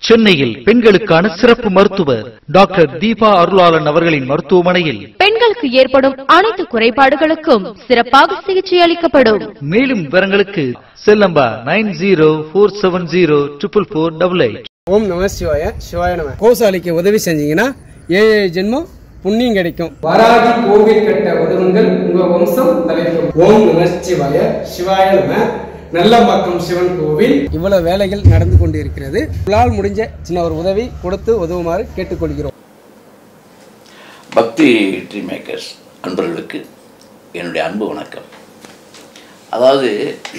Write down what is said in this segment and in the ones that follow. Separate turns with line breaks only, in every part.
சென்னையில் பெண்களுக்கான சிறப்பு மருத்துவர் டாக்டர் தீபா அருளாளன் அவர்களின் மருத்துவமனையில்
பெண்களுக்கு ஏற்படும் அனைத்து குறைபாடுகளுக்கும் சிறப்பாக சிகிச்சை அளிக்கப்படும்
மேலும் விவரங்களுக்கு செல்லம்பா nine zero four seven zero triple four double eight
ஓம் நம சிவாய சிவாய நம கோசாலிக்கு உதவி செஞ்சீங்கன்னா ஏழு ஏழு ஜென்மம் புண்ணியம் கிடைக்கும் வராகி கோவில் கட்ட உதவுங்கள் உங்க வம்சம் தலைக்கும் ஓம் நம சிவாய சிவாய நம நல்லம்பாக்கம் சிவன் கோவில் இவ்வளவு வேலைகள் நடந்து கொண்டு இருக்கிறது உங்களால் முடிஞ்ச சின்ன ஒரு உதவி கொடுத்து உதவுமாறு கேட்டுக்கொள்கிறோம்
பக்தி ட்ரீ மேக்கர்ஸ் அன்பர்களுக்கு என்னுடைய அன்பு வணக்கம் அதாவது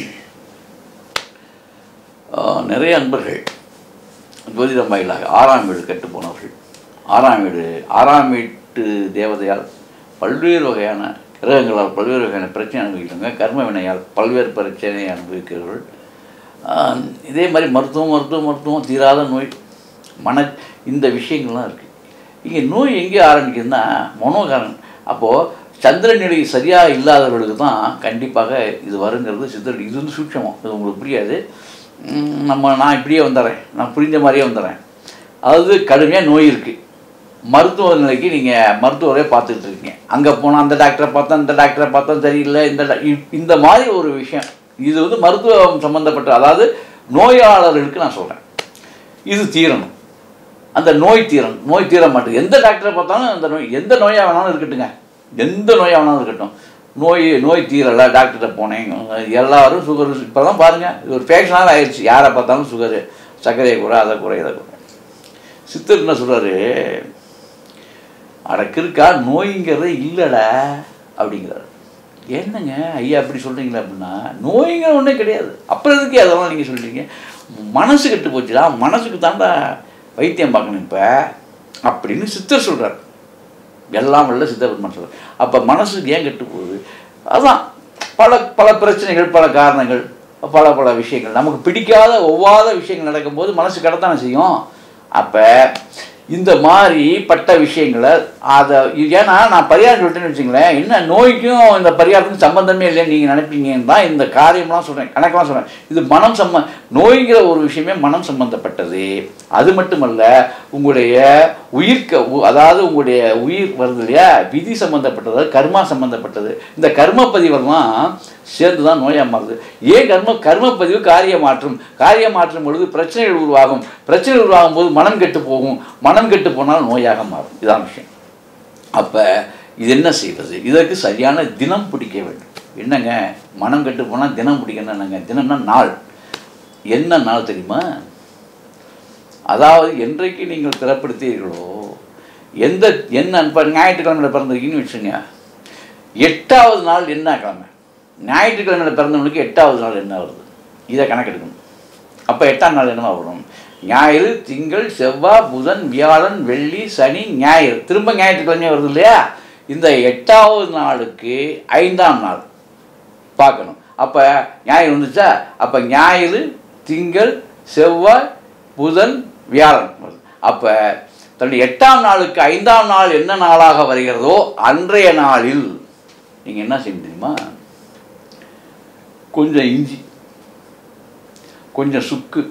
ஆஹ், நிறைய அன்பர்கள் ஜோதிடம் வாயிலாக ஆறாம் வீடு கெட்டு போனவர்கள் ஆறாம் வீடு ஆறாம் வீட்டு தேவதையால் பல்வேறு வகையான கிரகங்களால் பல்வேறு வகையான பிரச்சனை அனுபவிக்கிறாங்க கர்ம வினையால் பல்வேறு பிரச்சனையை அனுபவிக்கிறவர்கள் ஆஹ், இதே மாதிரி மருத்துவம் மருத்துவம் மருத்துவம் தீராத நோய் மன இந்த விஷயங்கள்லாம் இருக்குது இங்கே நோய் எங்கே ஆரம்பிக்குதுன்னா மனோகாரன் அப்போது சந்திர நிலை சரியாக இல்லாதவர்களுக்கு தான் கண்டிப்பாக இது வருங்கிறது சித்தர் இது வந்து சூட்சமம் இது உங்களுக்கு புரியாது உம், நம்ம நான் இப்படியே வந்துடுறேன் நான் புரிஞ்ச மாதிரியே வந்துடுறேன் அதாவது கடுமையாக நோய் இருக்குது மருத்துவ நிலைக்கு நீங்கள் மருத்துவரே பார்த்துட்டு இருக்கீங்க அங்கே போனால் அந்த டாக்டரை பார்த்தா இந்த டாக்டரை பார்த்தா சரியில்லை இந்த doc- இ- இந்த மாதிரி ஒரு விஷயம் இது வந்து மருத்துவம் சம்மந்தப்பட்ட அதாவது நோயாளர்களுக்கு நான் சொல்கிறேன் இது தீரணும் அந்த நோய் தீரணும் நோய் தீர மாட்டேங்குது எந்த டாக்டரை பார்த்தாலும் அந்த நோய் எந்த நோயாக வேணாலும் இருக்கட்டுங்க எந்த நோயாக வேணாலும் இருக்கட்டும் நோய் நோய் தீரலை டாக்டர்கிட்ட போனேன் எல்லாரும் சுகர் இப்போ தான் பாருங்கள் இது ஒரு ஃபேஷனாக ஆயிடுச்சு யாரை பார்த்தாலும் சுகரு சர்க்கரையை குறை அதை குறை இதை குறை சித்தர் என்ன சொல்கிறாரு அடக்கிருக்கா நோய்ங்கிறதே இல்லைடா அப்படிங்கிறாரு என்னங்க ஐயா அப்படி சொல்கிறீங்களா அப்படின்னா நோய்ங்கிற ஒன்றே கிடையாது அப்புறம் எதுக்கு அதெல்லாம் நீங்கள் சொல்கிறீங்க மனசு கெட்டு போச்சுடா மனசுக்கு தாண்டா வைத்தியம் பார்க்கணும் இப்போ அப்படின்னு சித்தர் சொல்கிறார் எல்லாம் வல்ல சித்தபெருமான் சொல்கிறார் அப்போ மனசுக்கு ஏன் கெட்டு போகுது அதான் பல பல பிரச்சனைகள் பல காரணங்கள் பல பல விஷயங்கள் நமக்கு பிடிக்காத ஒவ்வாத விஷயங்கள் நடக்கும்போது மனசு கடத்தானே செய்யும் அப்போ இந்த மாதிரி பட்ட விஷயங்களை அதை ஏன்னா நான் பரிகாரம் சொல்லிட்டேன்னு வச்சுங்களேன் என்ன நோய்க்கும் இந்த பரிகாரத்துக்கும் சம்பந்தமே இல்லைன்னு நீங்கள் நினைப்பீங்கன்னு தான் இந்த காரியம்லாம் சொல்கிறேன் கணக்கெல்லாம் சொல்கிறேன் இது மனம் சம்ம நோய்ங்கிற ஒரு விஷயமே மனம் சம்பந்தப்பட்டது அது மட்டுமல்ல உங்களுடைய உயிர்க்க உ- அதாவது உங்களுடைய உயிர் வருது இல்லையா விதி சம்பந்தப்பட்டது கர்மா சம்பந்தப்பட்டது இந்த கர்ம பதிவெல்லாம் சேர்ந்து தான் நோயாக மாறுது ஏன் கர்ம கர்ம பதிவு காரிய மாற்றும் காரிய மாற்றும் பொழுது பிரச்சனைகள் உருவாகும் பிரச்சனைகள் உருவாகும் போது மனம் கெட்டு போகும் மனம் கெட்டு போனால் நோயாக மாறும் இதான் விஷயம் அப்போ இது என்ன செய்வது இதற்கு சரியான தினம் பிடிக்க வேண்டும் என்னங்க மனம் கெட்டு போனால் தினம் பிடிக்கணும் என்னங்க தினம்னா நாள் என்ன நாள் தெரியுமா அதாவது என்றைக்கு நீங்கள் பிறப்படுத்தீர்களோ எந்த என்ன இப்போ ஞாயிற்றுக்கிழமையில் பிறந்திருக்கீங்கன்னு வச்சுங்க எட்டாவது நாள் என்ன கிழமை ஞாயிற்றுக்கிழமையில் பிறந்தவங்களுக்கு எட்டாவது நாள் என்ன வருது இதை கணக்கெடுக்கணும் அப்போ எட்டாம் நாள் என்னவா வரும் ஞாயிறு திங்கள் செவ்வாய் புதன் வியாழன் வெள்ளி சனி ஞாயிறு திரும்ப ஞாயிற்றுக்கிழமை வருது இல்லையா இந்த எட்டாவது நாளுக்கு ஐந்தாம் நாள் பார்க்கணும் அப்போ ஞாயிறு வந்துச்சா அப்போ ஞாயிறு திங்கள் செவ்வாய் புதன் வியாழன் வருது அப்போ தன்னுடைய எட்டாம் நாளுக்கு ஐந்தாம் நாள் என்ன நாளாக வருகிறதோ அன்றைய நாளில் நீங்கள் என்ன செய்ய தெரியுமா கொஞ்சம் இஞ்சி கொஞ்சம் சுக்கு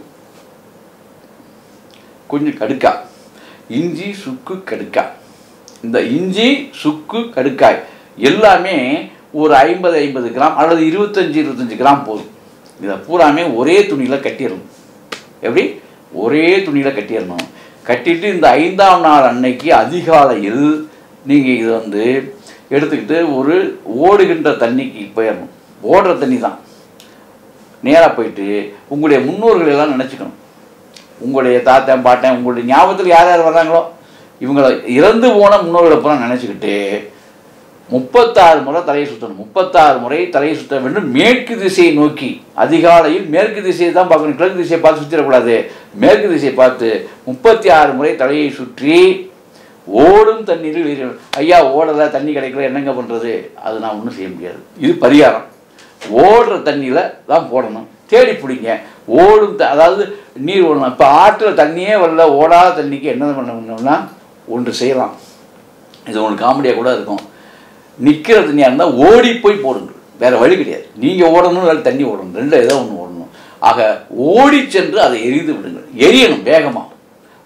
கொஞ்சம் கடுக்காய் இஞ்சி சுக்கு கடுக்காய் இந்த இஞ்சி சுக்கு கடுக்காய் எல்லாமே ஒரு ஐம்பது ஐம்பது கிராம் அல்லது இருபத்தஞ்சி இருபத்தஞ்சி கிராம் போதும் இதை பூராமே ஒரே துணியில் கட்டிடணும் எப்படி ஒரே துணியில் கட்டிடணும் கட்டிட்டு இந்த ஐந்தாம் நாள் அன்னைக்கு அதிகாலையில் நீங்கள் இதை வந்து எடுத்துக்கிட்டு ஒரு ஓடுகின்ற தண்ணிக்கு போயிடணும் ஓடுற தண்ணி தான் நேராக போயிட்டு உங்களுடைய முன்னோர்கள் எல்லாம் நினச்சிக்கணும் உங்களுடைய தாத்தன் பாட்டன் உங்களுடைய ஞாபகத்தில் யார் யார் வர்றாங்களோ இவங்களை இறந்து போன முன்னோர்களை பூரா நினச்சிக்கிட்டு முப்பத்தாறு முறை தலையை சுற்றணும் முப்பத்தாறு முறை தலையை சுற்ற வேண்டும் மேற்கு திசையை நோக்கி அதிகாலையில் மேற்கு திசையை தான் பார்க்கணும் கிழக்கு திசையை பார்த்து சுற்றிடக்கூடாது மேற்கு திசையை பார்த்து முப்பத்தி ஆறு முறை தலையை சுற்றி ஓடும் தண்ணீரில் எறியணும். ஐயா ஓடலை தண்ணி கிடைக்கல என்னங்க பண்ணுறது அது நான் ஒன்றும் செய்ய முடியாது இது பரிகாரம் ஓடுற தண்ணியில் தான் போடணும் தேடி பிடிங்க ஓடும் த- அதாவது நீர் ஓடணும் இப்போ ஆற்றுல தண்ணியே வரல ஓடாத தண்ணிக்கு என்ன பண்ணணும்னா ஒன்று செய்யலாம் இது உங்களுக்கு காமெடியாக கூட இருக்கும் நிற்கிற தண்ணியாக இருந்தால் ஓடி போய் போடுங்க வேற வழி கிடையாது நீங்கள் ஓடணும் இல்லை தண்ணி ஓடணும் ரெண்டு ஏதோ ஒன்று ஓடணும் ஆக ஓடி சென்று அதை எரிந்து விடுங்கள் எரியணும் வேகமாக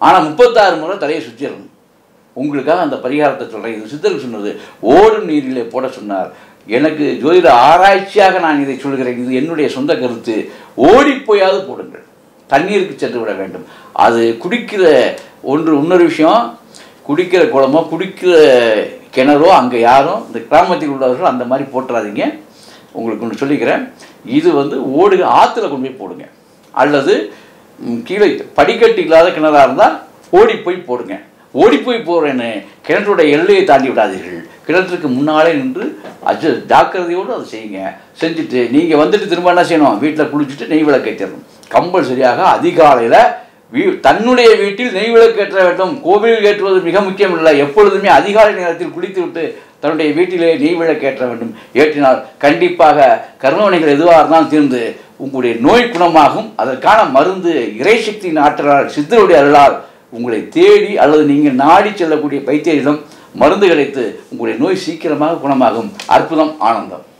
ஆனால் முப்பத்தாறு முறை தலையை சுற்றிடணும் உங்களுக்காக அந்த பரிகாரத்தை சொல்கிறேன் இது சித்தர்கள் சொன்னது ஓடும் நீரிலே போட சொன்னார் எனக்கு ஜோதிட ஆராய்ச்சியாக நான் இதை சொல்கிறேன் இது என்னுடைய சொந்த கருத்து ஓடிப்போயாவது போடுங்கள் தண்ணீருக்கு சென்று விட வேண்டும் அது குடிக்கிற ஒன்று இன்னொரு விஷயம் குடிக்கிற குளமோ குடிக்கிற கிணறோ அங்கே யாரும் இந்த கிராமத்தில் உள்ளவர்கள் அந்த மாதிரி போட்டுறாதீங்க உங்களுக்கு ஒன்று சொல்லிக்கிறேன் இது வந்து ஓடுக ஆற்றுல கொண்டு போய் போடுங்க அல்லது ம், கீழே படிக்கட்டு இல்லாத கிணறா இருந்தால் ஓடி போய் போடுங்க ஓடி போய் போகிறேன்னு கிணற்றுடைய எல்லையை தாண்டி விடாதீர்கள் கிணற்றுக்கு முன்னாலே நின்று அஜ ஜாக்கிரதையோடு அதை செய்யுங்க செஞ்சுட்டு நீங்கள் வந்துட்டு திரும்ப என்ன செய்யணும் வீட்டில் குளிச்சுட்டு நெய் விளக்கு ஏற்றணும் கம்பல்சரியாக அதிகாலையில் வீ தன்னுடைய வீட்டில் நெய் விளக்கு ஏற்ற வேண்டும் கோவிலில் ஏற்றுவது மிக முக்கியம் இல்லை எப்பொழுதுமே அதிகாலை நேரத்தில் குளித்துவிட்டு தன்னுடைய வீட்டிலே நெய் விளக்கு ஏற்ற வேண்டும் ஏற்றினால் கண்டிப்பாக கர்மவினைகள் எதுவாக இருந்தாலும் தீர்ந்து உங்களுடைய நோய் குணமாகும் அதற்கான மருந்து இறைசக்தியின் ஆற்றலால் சித்தருடைய அருளால் உங்களை தேடி அல்லது நீங்கள் நாடி செல்லக்கூடிய பைத்தியரிடம் மருந்து கிடைத்து உங்களுடைய நோய் சீக்கிரமாக குணமாகும் அற்புதம் ஆனந்தம்